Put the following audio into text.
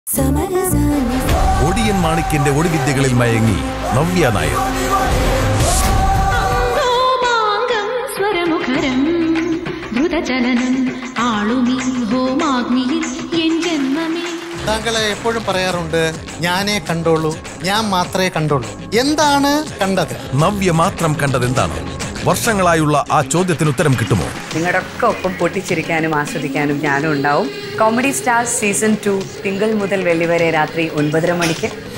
ഒടിയൻ മാണിക്യന്റെ ഒടിവിദ്യകളിൽ മയങ്ങി നവ്യ നായർ ഹോമാംഗം സ്വരമുഖരം ദ്രുതചലനം ആളുമീ ഹോമാഗ്നിയിൽ എൻ ജന്മമേ താങ്കളെ എപ്പോഴും പറയാറുണ്ട് ഞാനേ കണ്ടോളൂ ഞാൻ മാത്രമേ കണ്ടോളൂ എന്താണ് കണ്ടത് നവ്യ മാത്രം കണ്ടതെന്താണ് വർഷങ്ങളായുള്ള ആ ചോദ്യത്തിന് ഉത്തരം കിട്ടുമോ നിങ്ങളുടെ ഒക്കെ ഒപ്പം പൊട്ടിച്ചിരിക്കാനും ആസ്വദിക്കാനും ഞാനും ഉണ്ടാവും കോമഡി സ്റ്റാർസ് സീസൺ ടു തിങ്കൾ മുതൽ വെള്ളി വരെ രാത്രി ഒൻപതര മണിക്ക്